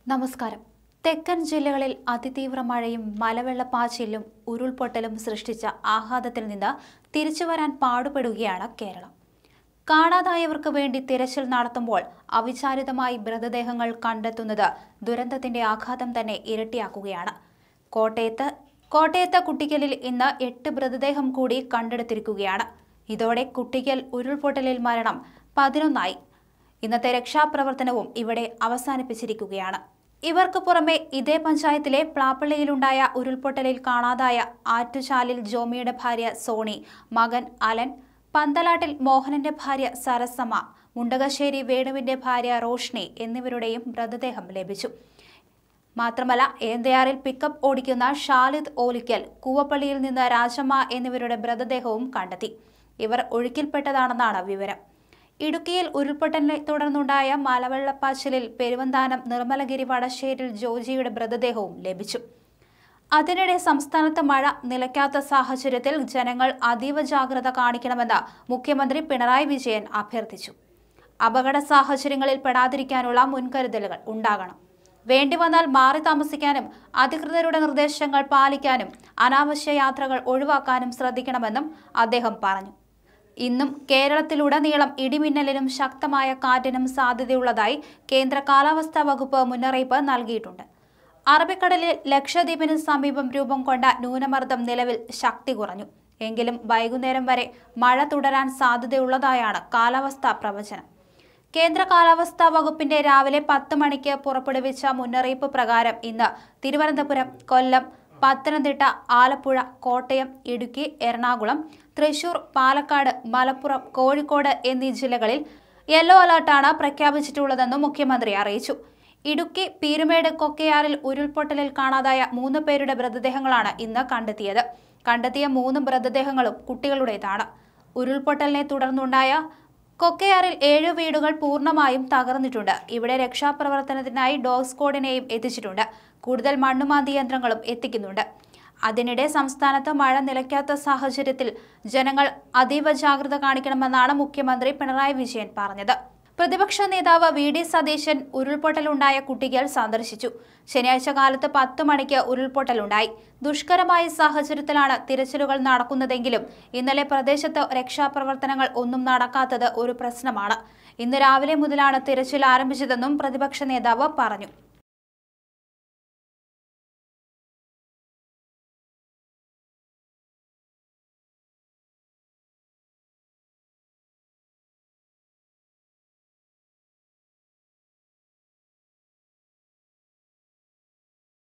നമസ്കാരം തെക്കൻ ജില്ലകളിൽ അതിതീവ്ര മഴയും മലവെള്ളപ്പാച്ചിലും ഉരുൾപൊട്ടലും സൃഷ്ടിച്ച ആഘാതത്തിൽ നിന്ന് തിരിച്ചുവരാൻ പാടുപെടുകയാണ് കേരളം കാണാതായവർക്ക് വേണ്ടി തിരച്ചിൽ നടത്തുമ്പോൾ അവിചാരിതമായി മൃതദേഹങ്ങൾ കണ്ടെത്തുന്നത് ദുരന്തത്തിന്റെ ആഘാതം തന്നെ ഇരട്ടിയാക്കുകയാണ് കോട്ടയത്ത് കോട്ടയത്ത് കുട്ടിക്കലിൽ ഇന്ന് എട്ട് മൃതദേഹം കൂടി കണ്ടെടുത്തിരിക്കുകയാണ് ഇതോടെ കുട്ടിക്കൽ ഉരുൾപൊട്ടലിൽ മരണം പതിനൊന്നായി ഇന്നത്തെ രക്ഷാപ്രവർത്തനവും ഇവിടെ അവസാനിപ്പിച്ചിരിക്കുകയാണ് ഇവർക്ക് പുറമെ ഇതേ പഞ്ചായത്തിലെ പ്ലാപ്പള്ളിയിലുണ്ടായ ഉരുൾപൊട്ടലിൽ കാണാതായ ആറ്റുചാലിൽ ജോമിയുടെ ഭാര്യ സോണി മകൻ അലൻ പന്തലാട്ടിൽ മോഹനന്റെ ഭാര്യ സരസമ്മ മുണ്ടകശ്ശേരി വേണുവിന്റെ ഭാര്യ റോഷ്നി എന്നിവരുടെയും മൃതദേഹം ലഭിച്ചു മാത്രമല്ല ഏന്തയാറിൽ പിക്കപ്പ് ഓടിക്കുന്ന ഷാലിദ് ഓലിക്കൽ കൂവപ്പള്ളിയിൽ നിന്ന് രാജമ്മ എന്നിവരുടെ മൃതദേഹവും കണ്ടെത്തി ഇവർ ഒഴുക്കിൽപ്പെട്ടതാണെന്നാണ് വിവരം ഇടുക്കിയിൽ ഉരുൾപൊട്ടലിനെ തുടർന്നുണ്ടായ മലവെള്ളപ്പാച്ചിലിൽ പെരുവന്താനം നിർമ്മലഗിരി വടശ്ശേരിൽ ജോജിയുടെ മൃതദേഹവും ലഭിച്ചു അതിനിടെ സംസ്ഥാനത്ത് മഴ നിലയ്ക്കാത്ത സാഹചര്യത്തിൽ ജനങ്ങൾ അതീവ ജാഗ്രത കാണിക്കണമെന്ന് മുഖ്യമന്ത്രി പിണറായി വിജയൻ അഭ്യർത്ഥിച്ചു അപകട സാഹചര്യങ്ങളിൽ പെടാതിരിക്കാനുള്ള മുൻകരുതലുകൾ ഉണ്ടാകണം വേണ്ടി വന്നാൽ മാറി താമസിക്കാനും അധികൃതരുടെ നിർദ്ദേശങ്ങൾ പാലിക്കാനും അനാവശ്യ യാത്രകൾ ഒഴിവാക്കാനും ശ്രദ്ധിക്കണമെന്നും അദ്ദേഹം പറഞ്ഞു ഇന്നും കേരളത്തിലുടനീളം ഇടിമിന്നലിനും ശക്തമായ കാറ്റിനും സാധ്യതയുള്ളതായി കേന്ദ്ര കാലാവസ്ഥാ വകുപ്പ് മുന്നറിയിപ്പ് നൽകിയിട്ടുണ്ട് അറബിക്കടലിൽ ലക്ഷദ്വീപിന് സമീപം രൂപം കൊണ്ട ന്യൂനമർദ്ദം നിലവിൽ ശക്തി കുറഞ്ഞു എങ്കിലും വൈകുന്നേരം വരെ മഴ തുടരാൻ സാധ്യതയുള്ളതായാണ് കാലാവസ്ഥാ പ്രവചനം കേന്ദ്ര കാലാവസ്ഥാ വകുപ്പിന്റെ രാവിലെ പത്ത് മണിക്ക് പുറപ്പെടുവിച്ച മുന്നറിയിപ്പ് പ്രകാരം ഇന്ന് തിരുവനന്തപുരം കൊല്ലം പത്തനംതിട്ട ആലപ്പുഴ കോട്ടയം ഇടുക്കി എറണാകുളം തൃശൂർ പാലക്കാട് മലപ്പുറം കോഴിക്കോട് എന്നീ ജില്ലകളിൽ യെല്ലോ അലർട്ടാണ് പ്രഖ്യാപിച്ചിട്ടുള്ളതെന്നും മുഖ്യമന്ത്രി അറിയിച്ചു ഇടുക്കി പീരുമേട് കൊക്കയാറിൽ ഉരുൾപൊട്ടലിൽ കാണാതായ മൂന്ന് പേരുടെ മൃതദേഹങ്ങളാണ് ഇന്ന് കണ്ടെത്തിയത് കണ്ടെത്തിയ മൂന്ന് മൃതദേഹങ്ങളും കുട്ടികളുടേതാണ് ഉരുൾപൊട്ടലിനെ തുടർന്നുണ്ടായ കൊക്കയാറിൽ ഏഴ് വീടുകൾ പൂർണ്ണമായും തകർന്നിട്ടുണ്ട് ഇവിടെ രക്ഷാപ്രവർത്തനത്തിനായി ഡോഗ് സ്ക്വാഡിനെയും എത്തിച്ചിട്ടുണ്ട് കൂടുതൽ മണ്ണുമാന്തി യന്ത്രങ്ങളും എത്തിക്കുന്നുണ്ട് അതിനിടെ സംസ്ഥാനത്ത് മഴ നിലയ്ക്കാത്ത സാഹചര്യത്തിൽ ജനങ്ങൾ അതീവ ജാഗ്രത കാണിക്കണമെന്നാണ് മുഖ്യമന്ത്രി പിണറായി വിജയൻ പറഞ്ഞത് പ്രതിപക്ഷ നേതാവ് വി ഡി സതീശൻ ഉരുൾപൊട്ടലുണ്ടായ കുട്ടികൾ സന്ദർശിച്ചു ശനിയാഴ്ച കാലത്ത് പത്ത് മണിക്ക് ഉരുൾപൊട്ടലുണ്ടായി ദുഷ്കരമായ സാഹചര്യത്തിലാണ് തിരച്ചിലുകൾ നടക്കുന്നതെങ്കിലും ഇന്നലെ പ്രദേശത്ത് രക്ഷാപ്രവർത്തനങ്ങൾ ഒന്നും നടക്കാത്തത് ഒരു പ്രശ്നമാണ് ഇന്ന് രാവിലെ മുതലാണ് തിരച്ചിൽ ആരംഭിച്ചതെന്നും പ്രതിപക്ഷ നേതാവ് പറഞ്ഞു